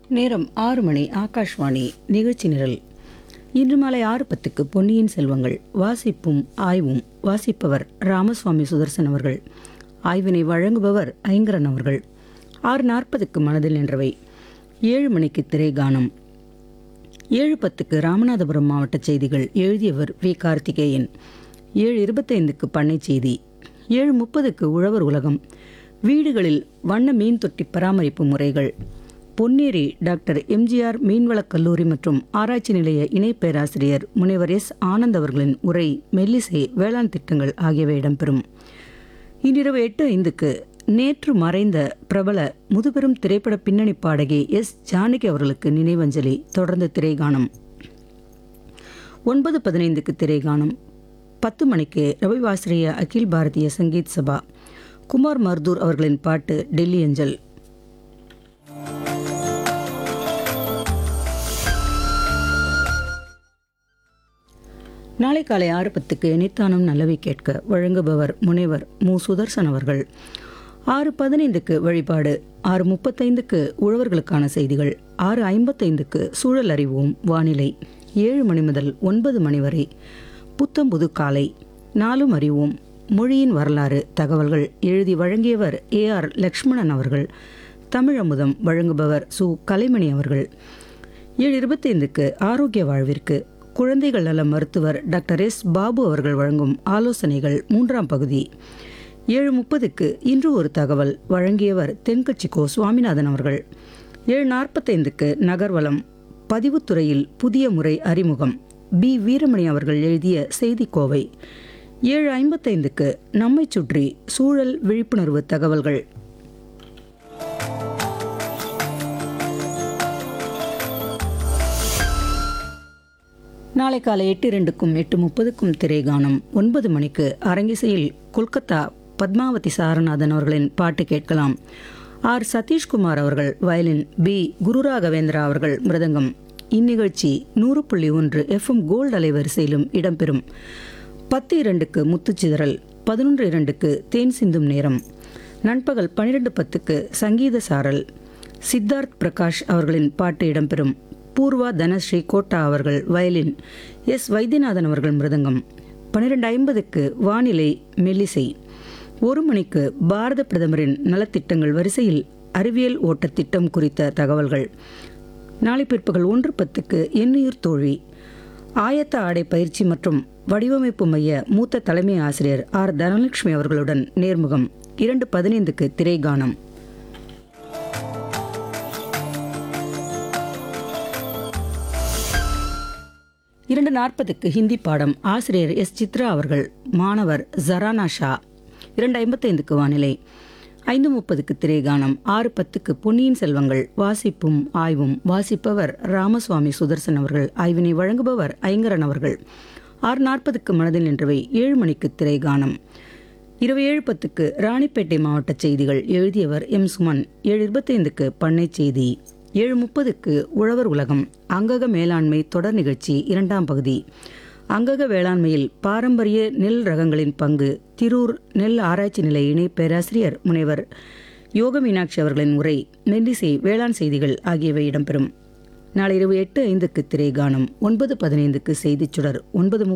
நேரம் ஆறு மணி ஆகாஷ்வாணி நிகழ்ச்சி நிரல் இன்று மாலை ஆறு பத்துக்கு பொன்னியின் செல்வங்கள் வாசிப்பும் ஆய்வும் வாசிப்பவர் ராமசுவாமி சுதர்சன் அவர்கள் ஆய்வினை வழங்குபவர் ஐங்கரன் அவர்கள் ஆறு நாற்பதுக்கு மனதில் நின்றவை ஏழு மணிக்கு திரைகானம் ஏழு பத்துக்கு ராமநாதபுரம் மாவட்ட செய்திகள் எழுதியவர் வி கார்த்திகேயன் ஏழு இருபத்தைந்துக்கு பண்ணை செய்தி ஏழு முப்பதுக்கு உழவர் உலகம் வீடுகளில் வண்ண மீன் தொட்டி பராமரிப்பு முறைகள் பொன்னேரி டாக்டர் எம்ஜிஆர் மீன்வளக் கல்லூரி மற்றும் ஆராய்ச்சி நிலைய இணை பேராசிரியர் முனைவர் எஸ் ஆனந்த் அவர்களின் உரை மெல்லிசை வேளாண் திட்டங்கள் ஆகியவை இடம்பெறும் இன்றிரவு எட்டு ஐந்துக்கு நேற்று மறைந்த பிரபல முதுபெரும் திரைப்பட பின்னணி பாடகி எஸ் ஜானகி அவர்களுக்கு நினைவஞ்சலி தொடர்ந்து திரைகானம் ஒன்பது பதினைந்துக்கு திரைகானம் பத்து மணிக்கு ரவிவாசிரிய அகில் பாரதிய சங்கீத் சபா குமார் மர்தூர் அவர்களின் பாட்டு டெல்லி அஞ்சல் நாளை காலை ஆறு பத்துக்கு எனித்தானும் நல்லவை கேட்க வழங்குபவர் முனைவர் மு சுதர்சன் அவர்கள் ஆறு பதினைந்துக்கு வழிபாடு ஆறு முப்பத்தைந்துக்கு உழவர்களுக்கான செய்திகள் ஆறு ஐம்பத்தைந்துக்கு சூழல் அறிவோம் வானிலை ஏழு மணி முதல் ஒன்பது மணி வரை புத்தம்புது காலை நாலும் அறிவோம் மொழியின் வரலாறு தகவல்கள் எழுதி வழங்கியவர் ஏ ஆர் லக்ஷ்மணன் அவர்கள் தமிழமுதம் வழங்குபவர் சு கலைமணி அவர்கள் ஏழு இருபத்தைந்துக்கு ஆரோக்கிய வாழ்விற்கு குழந்தைகள் நல மருத்துவர் டாக்டர் எஸ் பாபு அவர்கள் வழங்கும் ஆலோசனைகள் மூன்றாம் பகுதி ஏழு முப்பதுக்கு இன்று ஒரு தகவல் வழங்கியவர் தென்கட்சி கோ சுவாமிநாதன் அவர்கள் ஏழு நாற்பத்தைந்துக்கு நகர்வலம் பதிவுத்துறையில் புதிய முறை அறிமுகம் பி வீரமணி அவர்கள் எழுதிய செய்திக்கோவை ஏழு ஐம்பத்தைந்துக்கு நம்மை சுற்றி சூழல் விழிப்புணர்வு தகவல்கள் நாளை காலை எட்டு இரண்டுக்கும் எட்டு முப்பதுக்கும் திரைகானம் ஒன்பது மணிக்கு அரங்கிசையில் கொல்கத்தா பத்மாவதி சாரநாதன் அவர்களின் பாட்டு கேட்கலாம் ஆர் சதீஷ்குமார் அவர்கள் வயலின் பி குருராகவேந்திரா அவர்கள் மிருதங்கம் இந்நிகழ்ச்சி நூறு புள்ளி ஒன்று எஃப்எம் கோல்டு அலைவரிசையிலும் இடம்பெறும் பத்து இரண்டுக்கு முத்துச்சிதறல் பதினொன்று இரண்டுக்கு தேன் சிந்தும் நேரம் நண்பகல் பன்னிரெண்டு பத்துக்கு சங்கீத சாரல் சித்தார்த் பிரகாஷ் அவர்களின் பாட்டு இடம்பெறும் பூர்வா தனஸ்ரீ கோட்டா அவர்கள் வயலின் எஸ் வைத்தியநாதன் அவர்கள் மிருதங்கம் பன்னிரெண்டு ஐம்பதுக்கு வானிலை மெல்லிசை ஒரு மணிக்கு பாரத பிரதமரின் நலத்திட்டங்கள் வரிசையில் அறிவியல் ஓட்டத் திட்டம் குறித்த தகவல்கள் நாளை பிற்பகல் ஒன்று பத்துக்கு எண்ணுயிர் தோழி ஆயத்த ஆடை பயிற்சி மற்றும் வடிவமைப்பு மைய மூத்த தலைமை ஆசிரியர் ஆர் தனலட்சுமி அவர்களுடன் நேர்முகம் இரண்டு பதினைந்துக்கு திரைகானம் இரண்டு நாற்பதுக்கு ஹிந்தி பாடம் ஆசிரியர் எஸ் சித்ரா அவர்கள் மாணவர் ஜரானா ஷா இரண்டு ஐம்பத்தைந்துக்கு வானிலை ஐந்து முப்பதுக்கு திரைகானம் ஆறு பத்துக்கு பொன்னியின் செல்வங்கள் வாசிப்பும் ஆய்வும் வாசிப்பவர் ராமசுவாமி சுதர்சன் அவர்கள் ஆய்வினை வழங்குபவர் ஐங்கரன் அவர்கள் ஆறு நாற்பதுக்கு மனதில் நின்றவை ஏழு மணிக்கு திரைகானம் இரவு ஏழு பத்துக்கு ராணிப்பேட்டை மாவட்ட செய்திகள் எழுதியவர் எம் சுமன் ஏழு இருபத்தைந்துக்கு பண்ணை செய்தி ஏழு முப்பதுக்கு உழவர் உலகம் அங்கக மேலாண்மை தொடர் நிகழ்ச்சி இரண்டாம் பகுதி அங்கக வேளாண்மையில் பாரம்பரிய நெல் ரகங்களின் பங்கு திரூர் நெல் ஆராய்ச்சி நிலைய இணை பேராசிரியர் முனைவர் யோக மீனாட்சி அவர்களின் உரை மெல்லிசை வேளாண் செய்திகள் ஆகியவை இடம்பெறும் நாளை இரவு எட்டு ஐந்துக்கு திரைகானம் ஒன்பது பதினைந்துக்கு செய்திச் சுடர் ஒன்பது